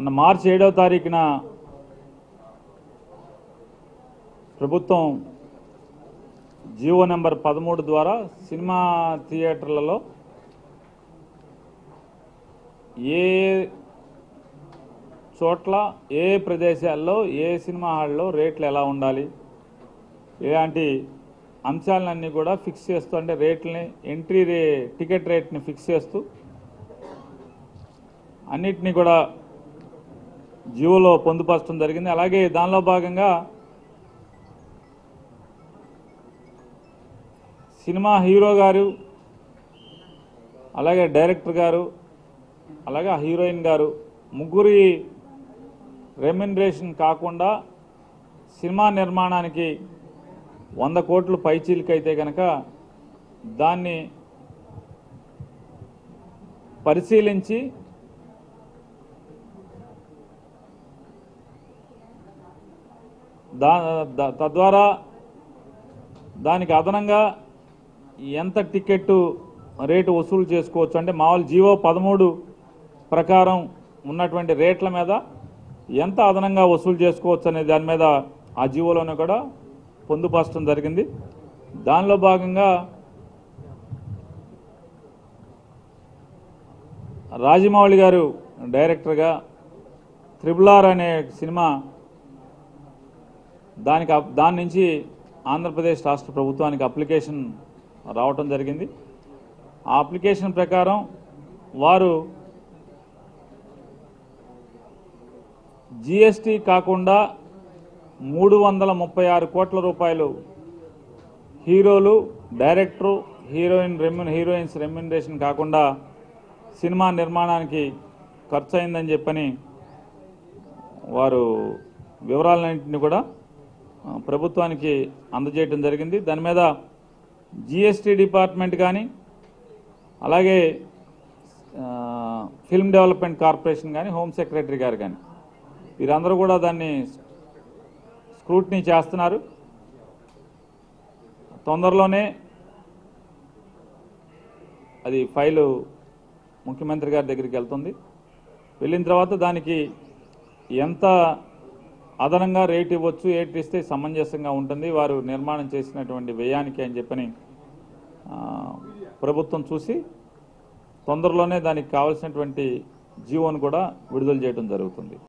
మొన్న మార్చి ఏడవ తారీఖున ప్రభుత్వం జియో నెంబర్ పదమూడు ద్వారా సినిమా థియేటర్లలో ఏ చోట్ల ఏ ప్రదేశాల్లో ఏ సినిమా హాల్లో రేట్లు ఎలా ఉండాలి ఇలాంటి అంశాలన్నీ కూడా ఫిక్స్ చేస్తూ అంటే రేట్లని ఎంట్రీ రే టికెట్ రేట్ని ఫిక్స్ చేస్తూ అన్నిటినీ కూడా జియోలో పొందుపరచడం జరిగింది అలాగే దానిలో భాగంగా సినిమా హీరో గారు అలాగే డైరెక్టర్ గారు అలాగే ఆ హీరోయిన్ గారు ముగ్గురి రెమ్యునరేషన్ కాకుండా సినిమా నిర్మాణానికి వంద కోట్లు పైచీలకైతే కనుక దాన్ని పరిశీలించి దా ద- తద్వారా దానికి అదనంగా ఎంత టికెట్ రేటు వసూలు చేసుకోవచ్చు అంటే మామూలు జీవో పదమూడు ప్రకారం ఉన్నటువంటి రేట్ల మీద ఎంత అదనంగా వసూలు చేసుకోవచ్చు అనే దాని మీద ఆ జీవోలోనే కూడా పొందుపరచడం జరిగింది దానిలో భాగంగా రాజమౌళి గారు డైరెక్టర్గా త్రిబుల్ ఆర్ అనే సినిమా దానికి అప్- దాని నుంచి ఆంధ్రప్రదేశ్ రాష్ట్ర ప్రభుత్వానికి అప్లికేషన్ రావటం జరిగింది ఆ అప్లికేషన్ ప్రకారం వారు జిఎస్టీ కాకుండా మూడు వందల ముప్పై ఆరు కోట్ల రూపాయలు హీరోలు డైరెక్టరు హీరోయిన్ రెమ్యూ హీరోయిన్స్ రెమ్యునరేషన్ కాకుండా సినిమా నిర్మాణానికి ఖర్చు అయిందని చెప్పని వారు వివరాలన్నింటినీ కూడా ఆ, ప్రభుత్వానికి అందజేయడం జరిగింది దాని మీద జిఎస్టీ డిపార్ట్మెంట్ కానీ అలాగే ఆ, ఫిల్మ్ డెవలప్మెంట్ కార్పొరేషన్ కానీ హోమ్ సెక్రటరీ గారు కానీ వీరందరూ కూడా దాన్ని స్క్రూటినీ చేస్తున్నారు తొందరలోనే అది ఫైలు ముఖ్యమంత్రి గారి దగ్గరికి వెళ్తుంది వెళ్ళిన తర్వాత దానికి ఎంత అదనంగా రేట్ ఇవ్వచ్చు రేట్ ఇస్తే సమంజసంగా ఉంటుంది వారు నిర్మాణం చేసినటువంటి వ్యయానికి అని చెప్పని ఆ, ప్రభుత్వం చూసి తొందరలోనే దానికి కావాల్సినటువంటి జీవోను కూడా విడుదల చేయడం జరుగుతుంది